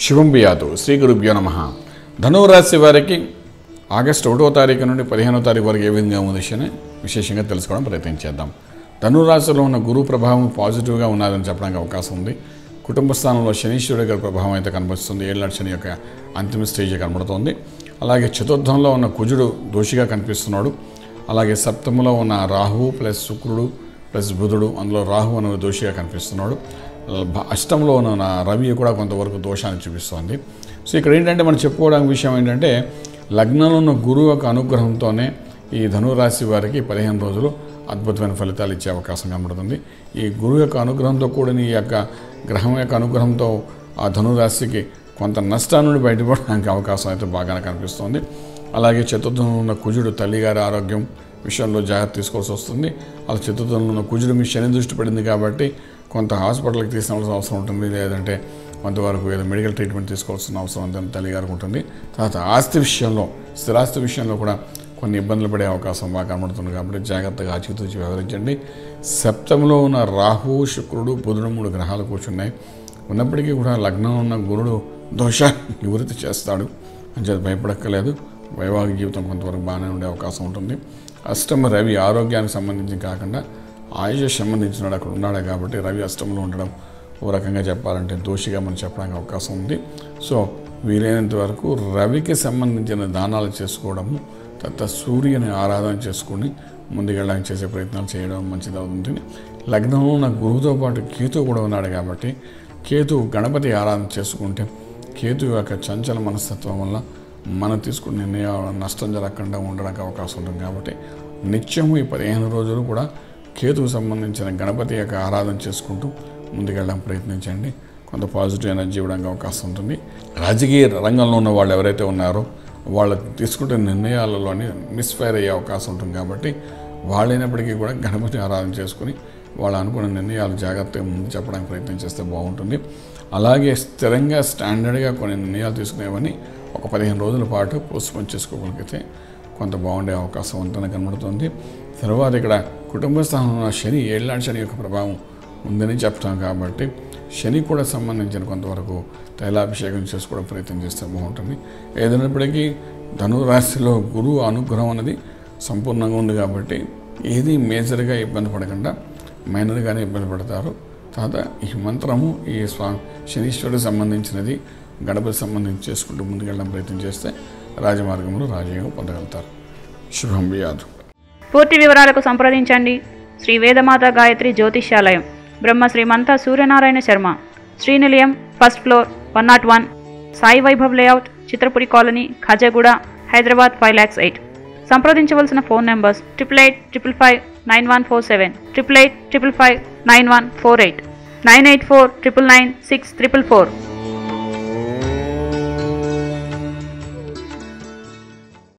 శుభం బియాదు శ్రీ గురుభ్యో నమ ధనురాశి వారికి ఆగస్టు ఒకటో తారీఖు నుండి పదిహేనో తారీఖు వరకు ఏ విధంగా ఉంది విషయాన్ని విశేషంగా తెలుసుకోవడం ప్రయత్నం చేద్దాం ధనురాశిలో ఉన్న గురు ప్రభావం పాజిటివ్గా ఉన్నదని చెప్పడానికి అవకాశం ఉంది కుటుంబ స్థానంలో శనీశ్వరుడి గారి ప్రభావం అయితే కనిపిస్తుంది ఏళ్ళ శని యొక్క అంతిమ స్టేజ్ కనబడుతోంది అలాగే చతుర్థంలో ఉన్న కుజుడు దోషిగా కనిపిస్తున్నాడు అలాగే సప్తములో ఉన్న రాహువు ప్లస్ శుక్రుడు ప్లస్ బుధుడు అందులో రాహు అనే దోషిగా కనిపిస్తున్నాడు భ- అష్టంలో ఉన్న రవి కూడా కొంతవరకు దోషాన్ని చూపిస్తోంది సో ఇక్కడ ఏంటంటే మనం చెప్పుకోవడానికి విషయం ఏంటంటే లగ్నంలో ఉన్న గురువు యొక్క అనుగ్రహంతోనే ఈ ధనురాశి వారికి పదిహేను రోజులు అద్భుతమైన ఫలితాలు ఇచ్చే అవకాశం కనబడుతుంది ఈ గురువు యొక్క అనుగ్రహంతో కూడిన ఈ యొక్క గ్రహం యొక్క అనుగ్రహంతో ఆ ధనురాశికి కొంత నష్టాల నుండి బయటపడడానికి అవకాశం అయితే బాగానే కనిపిస్తుంది అలాగే చతుర్థంలో ఉన్న కుజుడు తల్లిగారి ఆరోగ్యం విషయంలో జాగ్రత్త తీసుకోవాల్సి వస్తుంది అలా చతుర్థంలో ఉన్న కుజుడు మీ శని దృష్టి పడింది కాబట్టి కొంత హాస్పిటల్కి తీసుకెళ్ళాల్సిన అవసరం ఉంటుంది లేదంటే కొంతవరకు ఏదో మెడికల్ ట్రీట్మెంట్ తీసుకోవాల్సిన అవసరం ఉందని తల్లిగారికి ఉంటుంది తర్వాత ఆస్తి విషయంలో స్థిరాస్తి విషయంలో కూడా కొన్ని ఇబ్బందులు పడే అవకాశం బాగా కనబడుతుంది కాబట్టి జాగ్రత్తగా ఆచితూచి వ్యవహరించండి సప్తములో ఉన్న రాహు శుక్రుడు బుధుడు మూడు గ్రహాలు కూర్చున్నాయి ఉన్నప్పటికీ కూడా లగ్నం ఉన్న గురుడు దోషాన్ని నివృత్తి చేస్తాడు అని చెప్పి భయపడక్కర్లేదు వైవాహిక జీవితం కొంతవరకు బాగానే ఉండే అవకాశం ఉంటుంది అష్టమ రవి ఆరోగ్యానికి సంబంధించి కాకుండా ఆయుష్ సంబంధించినాడు అక్కడ ఉన్నాడు కాబట్టి రవి అష్టంలో ఉండడం ఓ రకంగా చెప్పాలంటే దోషిగా మనం చెప్పడానికి అవకాశం ఉంది సో వీలైనంత వరకు రవికి సంబంధించిన దానాలు చేసుకోవడము తర్వాత సూర్యుని ఆరాధన చేసుకుని ముందుకెళ్ళడానికి చేసే ప్రయత్నాలు చేయడం మంచిది అవుతుంది లగ్నంలో ఉన్న గురువుతో పాటు కేతు కూడా ఉన్నాడు కాబట్టి కేతు గణపతి ఆరాధన చేసుకుంటే కేతు యొక్క చంచల మనస్తత్వం వల్ల మనం తీసుకున్న నిర్ణయాలు నష్టం జరగకుండా ఉండడానికి అవకాశం ఉంటుంది కాబట్టి నిత్యము ఈ పదిహేను రోజులు కూడా కేతుకు సంబంధించిన గణపతి యొక్క ఆరాధన చేసుకుంటూ ముందుకెళ్ళడానికి ప్రయత్నించండి కొంత పాజిటివ్ ఎనర్జీ ఇవ్వడానికి అవకాశం ఉంటుంది రాజకీయ రంగంలో ఉన్న వాళ్ళు ఎవరైతే ఉన్నారో వాళ్ళు తీసుకుంటున్న నిర్ణయాలలోని మిస్ఫైర్ అయ్యే అవకాశం ఉంటుంది కాబట్టి వాళ్ళైనప్పటికీ కూడా గణపతి ఆరాధన చేసుకుని వాళ్ళు అనుకున్న నిర్ణయాలు జాగ్రత్తగా ముందు చెప్పడానికి ప్రయత్నం చేస్తే బాగుంటుంది అలాగే స్థిరంగా స్టాండర్డ్గా కొన్ని నిర్ణయాలు తీసుకునేవన్నీ ఒక పదిహేను రోజుల పాటు పోస్ట్పోన్ చేసుకోగలిగితే కొంత బాగుండే అవకాశం ఉందని కనబడుతుంది తర్వాత ఇక్కడ కుటుంబ స్థానంలో శని ఏళ్ళనాటి శని యొక్క ప్రభావం ఉందని చెప్తాం కాబట్టి శని కూడా సంబంధించిన కొంతవరకు తైలాభిషేకం చేసుకోవడం ప్రయత్నం చేస్తే బాగుంటుంది ఏదైనప్పటికీ ధనురాశిలో గురువు అనుగ్రహం అనేది సంపూర్ణంగా ఉంది కాబట్టి ఏది మేజర్గా ఇబ్బంది పడకుండా మైనర్గానే ఇబ్బంది పడతారు తర్వాత ఈ మంత్రము ఈ స్వా శనీశ్వరుడికి సంబంధించినది గణపతి సంబంధించి చేసుకుంటూ ముందుకెళ్ళడం ప్రయత్నం చేస్తే రాజమార్గంలో రాజయోగం పొందగలుగుతారు శుభం బియాదు పూర్తి వివరాలకు సంప్రదించండి Shri Vedamata Gayatri Jyotishyalayam Brahma Srimantha Suryanarayana Sharma Srinilayam first floor one naught one Sai Vaibhav layout Chitrapuri colony Khajaguda Hyderabad five lakhs eight సంప్రదించవలసిన phone numbers triple eight triple five nine one four seven triple eight triple five nine one four eight nine eight four triple nine six triple four